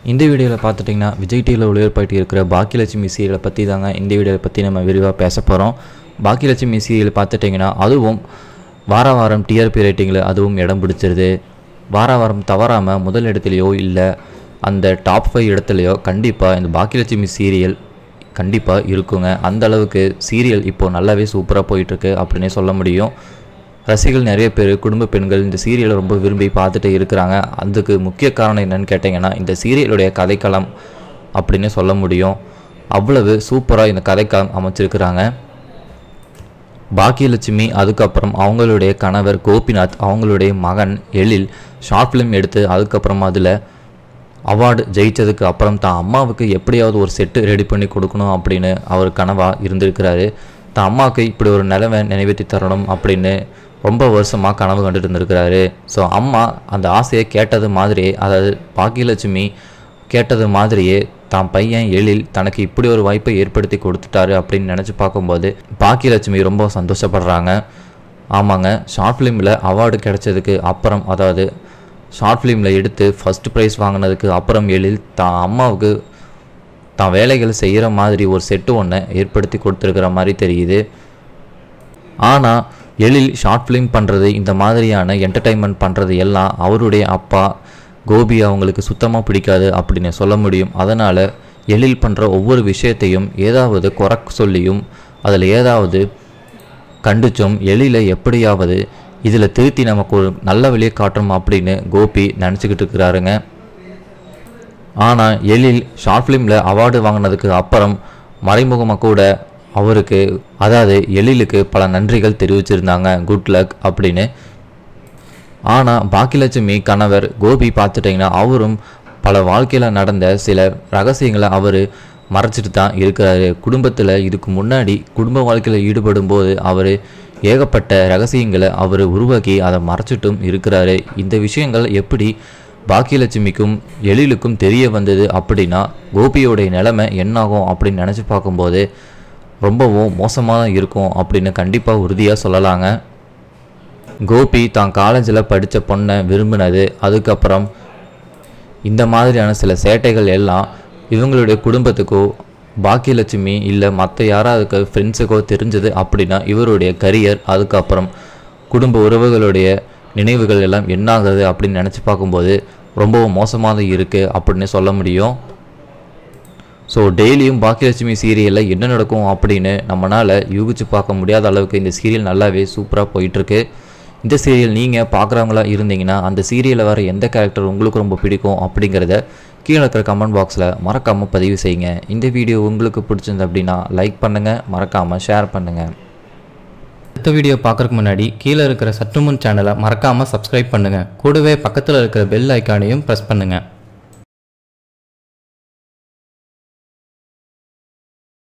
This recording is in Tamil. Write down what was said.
இந்த வீடியோவில் பார்த்துட்டிங்கன்னா விஜய் டிவியில் ஒளிபரப்பாயிட்டு இருக்கிற பாக்கியலட்சுமி சீரியலை பற்றி தாங்க இந்த வீடியோவை பற்றி நம்ம விரிவாக பேச போகிறோம் பாக்கியலட்சுமி சீரியல் பார்த்துட்டிங்கன்னா அதுவும் வார வாரம் டிஆர்பி ரேட்டிங்கில் அதுவும் இடம் பிடிச்சிருது வார வாரம் தவறாமல் முதல் இடத்துலையோ இல்லை அந்த டாப் ஃபைவ் இடத்துலையோ கண்டிப்பாக இந்த பாக்கியலட்சுமி சீரியல் கண்டிப்பாக இருக்குங்க அந்த அளவுக்கு சீரியல் இப்போது நல்லாவே சூப்பராக போயிட்டுருக்கு அப்படின்னே சொல்ல முடியும் ரசிகர்கள் நிறைய பேர் குடும்ப பெண்கள் இந்த சீரியலை ரொம்ப விரும்பி பார்த்துட்டு இருக்கிறாங்க அதுக்கு முக்கிய காரணம் என்னன்னு கேட்டிங்கன்னா இந்த சீரியலுடைய கதைக்களம் அப்படின்னு சொல்ல முடியும் அவ்வளவு சூப்பராக இந்த கதைக்களம் அமைச்சிருக்கிறாங்க பாக்கியலட்சுமி அதுக்கப்புறம் அவங்களுடைய கணவர் கோபிநாத் அவங்களுடைய மகன் எழில் ஷார்ட் ஃபிலிம் எடுத்து அதுக்கப்புறம் அதில் அவார்டு ஜெயித்ததுக்கு அப்புறம் தான் அம்மாவுக்கு எப்படியாவது ஒரு செட்டு ரெடி பண்ணி கொடுக்கணும் அப்படின்னு அவர் கனவாக இருந்திருக்கிறாரு தான் அம்மாவுக்கு இப்படி ஒரு நிலைமை நினைவேற்றி தரணும் அப்படின்னு ரொம்ப வருஷமாக கனவு கண்டுட்டு இருந்திருக்கிறாரு ஸோ அம்மா அந்த ஆசையை கேட்டது மாதிரியே அதாவது பாக்கியலட்சுமி கேட்டது மாதிரியே தான் பையன் எழில் தனக்கு இப்படி ஒரு வாய்ப்பை ஏற்படுத்தி கொடுத்துட்டாரு அப்படின்னு நினச்சி பார்க்கும்போது பாக்கியலட்சுமி ரொம்ப சந்தோஷப்படுறாங்க ஆமாங்க ஷார்ட் ஃபிலிமில் அவார்டு கிடைச்சதுக்கு அப்புறம் அதாவது ஷார்ட் ஃபிலிமில் எடுத்து ஃபஸ்ட் ப்ரைஸ் வாங்கினதுக்கு அப்புறம் எழில் தான் அம்மாவுக்கு தான் வேலைகள் செய்கிற மாதிரி ஒரு செட்டு ஒன்றை ஏற்படுத்தி கொடுத்துருக்கிற மாதிரி தெரியுது ஆனால் எழில் ஷார்ட் ஃபிலிம் பண்ணுறது இந்த மாதிரியான என்டர்டைன்மெண்ட் பண்ணுறது எல்லாம் அவருடைய அப்பா கோபி அவங்களுக்கு சுத்தமாக பிடிக்காது அப்படின்னு சொல்ல முடியும் அதனால் எழில் பண்ணுற ஒவ்வொரு விஷயத்தையும் ஏதாவது குறை சொல்லியும் அதில் ஏதாவது கண்டிச்சும் எழில எப்படியாவது இதில் திருத்தி நமக்கு ஒரு நல்ல வழியை காட்டணும் அப்படின்னு கோபி நினச்சிக்கிட்டு இருக்கிறாருங்க ஆனால் எழில் ஷார்ட் ஃபிலிமில் அவார்டு வாங்கினதுக்கு அப்புறம் மறைமுகமாக கூட அவருக்கு அதாவது எழிலுக்கு பல நன்றிகள் தெரிவிச்சிருந்தாங்க குட் லக் அப்படின்னு ஆனால் பாக்கியலட்சுமி கணவர் கோபி பார்த்துட்டிங்கன்னா அவரும் பல வாழ்க்கையில் நடந்த சில ரகசியங்களை அவர் மறைச்சிட்டு தான் இருக்கிறாரு குடும்பத்தில் இதுக்கு முன்னாடி குடும்ப வாழ்க்கையில் ஈடுபடும் போது அவர் ஏகப்பட்ட ரகசியங்களை அவர் உருவாக்கி அதை மறைச்சிட்டும் இருக்கிறாரு இந்த விஷயங்கள் எப்படி பாக்கியலட்சுமிக்கும் எழிலுக்கும் தெரிய வந்தது அப்படின்னா கோபியோடைய நிலைமை என்னாகும் அப்படின்னு நினச்சி பார்க்கும்போது ரொம்பவும் மோசமாக தான் இருக்கும் அப்படின்னு கண்டிப்பாக உறுதியாக சொல்லலாங்க கோபி தான் காலேஜில் படித்த பொண்ணை விரும்பினது அதுக்கப்புறம் இந்த மாதிரியான சில சேட்டைகள் எல்லாம் இவங்களுடைய குடும்பத்துக்கோ பாக்கியலட்சுமி இல்லை மற்ற யாராவது ஃப்ரெண்ட்ஸுக்கோ தெரிஞ்சது அப்படின்னா இவருடைய கரியர் அதுக்கப்புறம் குடும்ப உறவுகளுடைய நினைவுகள் எல்லாம் என்னாகுது அப்படின்னு நினச்சி பார்க்கும்போது ரொம்பவும் மோசமாக இருக்குது அப்படின்னு சொல்ல முடியும் ஸோ டெய்லியும் பாக்கியலட்சுமி சீரியலில் என்ன நடக்கும் அப்படின்னு நம்மளால் யூகிச்சு பார்க்க முடியாத அளவுக்கு இந்த சீரியல் நல்லாவே சூப்பராக போயிட்டுருக்கு இந்த சீரியல் நீங்கள் பார்க்குறவங்களா இருந்தீங்கன்னா அந்த சீரியலில் வர எந்த கேரக்டர் உங்களுக்கு ரொம்ப பிடிக்கும் அப்படிங்கிறத கீழே இருக்கிற கமெண்ட் பாக்ஸில் மறக்காமல் பதிவு செய்யுங்க இந்த வீடியோ உங்களுக்கு பிடிச்சிருந்து அப்படின்னா லைக் பண்ணுங்கள் மறக்காமல் ஷேர் பண்ணுங்கள் அடுத்த வீடியோ பார்க்குறதுக்கு முன்னாடி கீழே இருக்கிற சற்றுமுன் சேனலை மறக்காமல் சப்ஸ்கிரைப் பண்ணுங்கள் கூடவே பக்கத்தில் இருக்கிற பெல் ஐக்கானையும் ப்ரெஸ் பண்ணுங்கள்